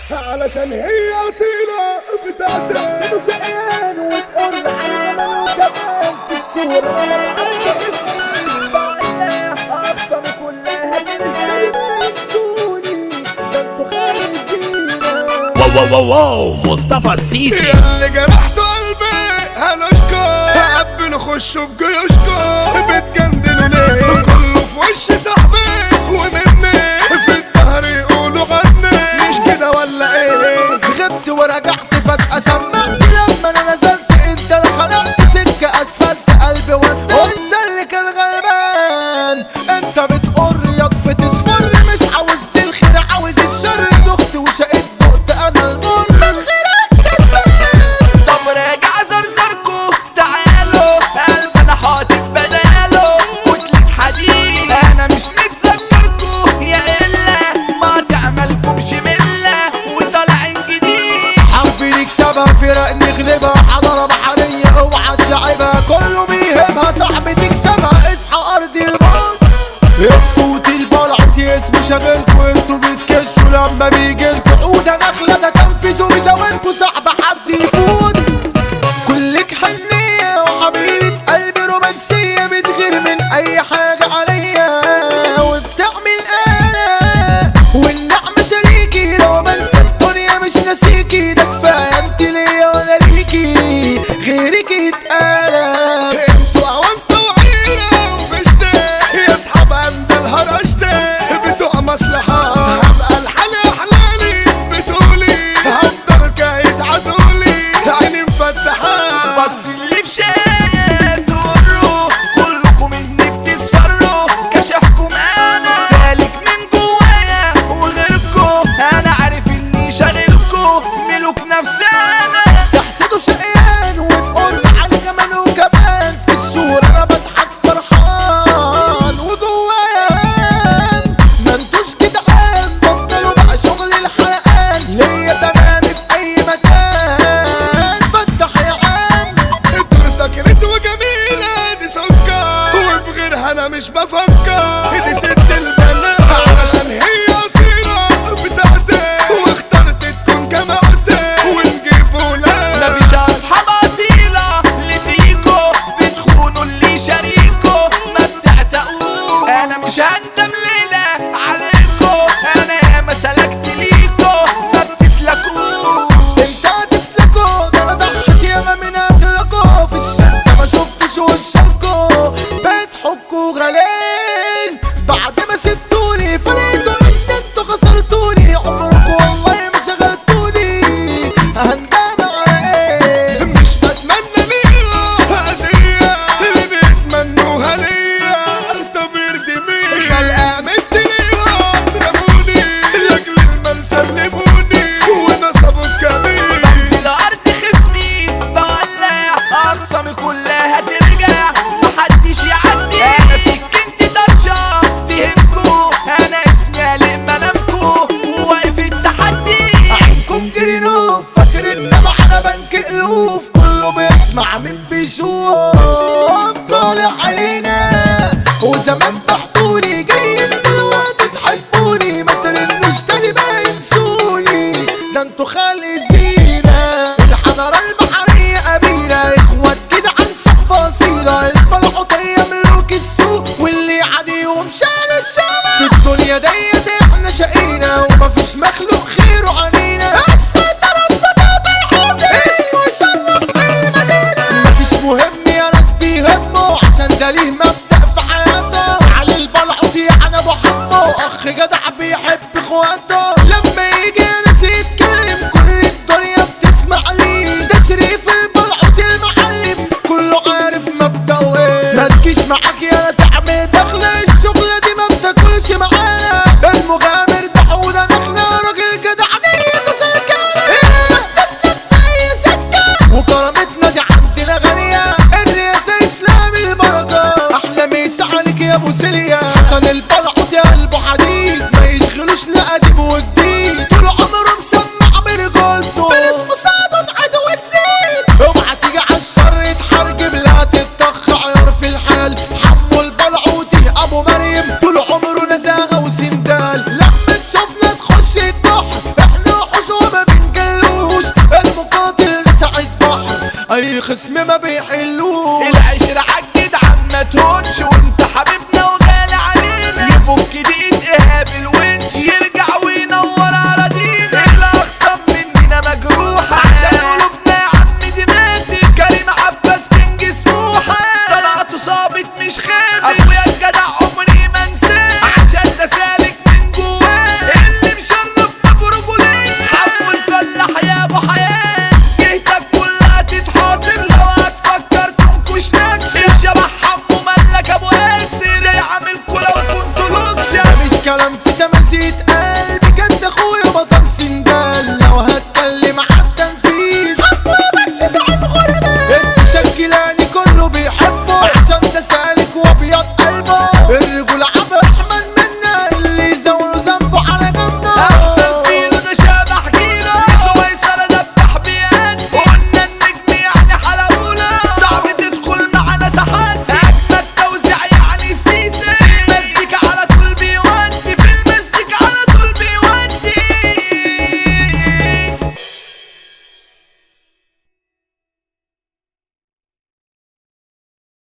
علشان هي اصيله بتاعت حسين سقيان وتقول على جمال وجمال في الصورة عند اسمي بعلاه أقسم كلها تلتقي تنسوني ده انتوا خارجينا واو واو واو واو مصطفى السيسي اللي جرحت قلبي هنشكر هقبلوا خشوا بجيوشكم بتجندلوا ليه كله في وش صاحبي ومني في الظهر يقولوا غني مش كده ولا ايه غبت ورجعت فجأة سمعت لما انا نزلت انت اللي خلقت سكة اسفلت قلبي وان- وانسى اللي كان غلبان انت بتقر ياض بتصفر مش عاوز الخير عاوز الشر دخت وشقيت دقت انا المر من غيرك كسبان طب راجع زرزركو تعالوا قلب انا حاطط بداله كتلة حديد انا مش متذكركو يا الا ما تعملكمش ملة وطالعين جديد حرب نكسبها فرق نغلبها حضارة بحرية اوعى تلعبها كله بيهمها صعب تكسبها اصحى ارض الموت القوت البلعت اسم شغلكوا انتوا بتكشوا لما بيجيلكوا عودة نخلة ده تنفذوا بزاولكوا صعب حد يفوت كلك حنية وحبيبة قلبي رومانسية بتغير من أي حاجة عليا وبتعمل أنا والنعمة شريكي لو بنسى الدنيا مش ناسيكي ده كفاية انت ليا وأنا ليكي غيرك يتقلب انتوا عوانتوا وعيرة وفشتة يا اصحاب عند الهرشتة بتوع مصلحة هبقى الحالي احلالي بتقولي هفضل كايد عزولي عيني مفتحة بس اللي في شاية تقروا كلكم اني بتسفروا كشفكم انا سالك من جوايا وغيركم انا عارف اني شاغلكم ملوك نفسانا تحسدوا شقيان وتقول على كمان وكمان في الصورة انا بضحك فرحان وجوايا هان ما انتوش جدعان بطلوا بقى شغل الحرقان ليا تمام في اي مكان فتح يا عم دورتك رزوة جميلة دي سكر وفي غيرها انا مش بفكر دي ست البنات علشان هي اصيلة بتاعتي واخترت تكون جماعتي ونجيب ولاد مفيش اصحاب اصيلة اللي فيكو بتخونوا اللي شاريكو ما بتعتقوش انا مش هندم ليلة عليكو انا ياما سلكت ليكو ما بتسلكوش انت هتسلكوا ده انا ضحت ياما من اجلكوا في الشدة ما شفتش وشكوا بقيت حكوا غالين بعد ما سبتوني فرقتوا ان انتوا خسرتوني عمركوا والله ما شغلتوني هندم على ايه مش بتمنى ليها أذية اللي بيتمنوها ليا طب يرضي مين خلقة مت ليها رموني لأجل المال سلموني ونصبوا الكبير بنزل ارض خصمي بولع اخصامي كلها ترجع محدش يعدي انا سكنتي طرشة تهمكو انا اسمي علي منامكو وواقف التحدي عينكم جرينوف فاكر ان انا بنك الوف كله بيسمع من بيشوف طالع علينا وزمان بعتوني جايين دلوقتي تحبوني ما ترنوش تاني بقى ينسوني ده انتوا خالي زينة الحضارة البحرية قبيلة اخوات كده عن صحبة اصيلة البلعوطية ملوك السوق واللي عاديهم شان الشمال في الدنيا ديت احنا شقينا ومفيش مخلوق خيره علينا السيطرة بتتابع اسمه يشرف المدينة مفيش مهم يا ناس بيهمه عشان ده ليه مبدأ في حياته علي البلعوط يعني ابو حمو اخ جدع بيحب اخواته لما يجي ناس يتكلم كل الدنيا بتسمع ليه ده شريف البلعوط المعلم كله عارف مبدأه ايه ما تجيش معاك يا تعمل دخلة الشغلة دي ما بتاكلش معانا المغامر ده حودة نخلة راجل جدع نية سلكانة تسلك في اي سكة وكرامتنا دي عندنا غالية الرئاسة اسلامي البركة احلى ميس عليك يا ابو سيليا حسن البلعوط يا قلبه حديد ما يشغلوش لا قديم وجديد طول عمره مسمع برجولته بلاش مصادة عدو تزيد اوعى تيجي على الشر يتحرجم لا تتطخ عيار في الحال حمو البلعوطي ابو مريم طول عمره نزاهة وسندال لما تشوفنا تخش الضحك احنا وحوش الخصم ما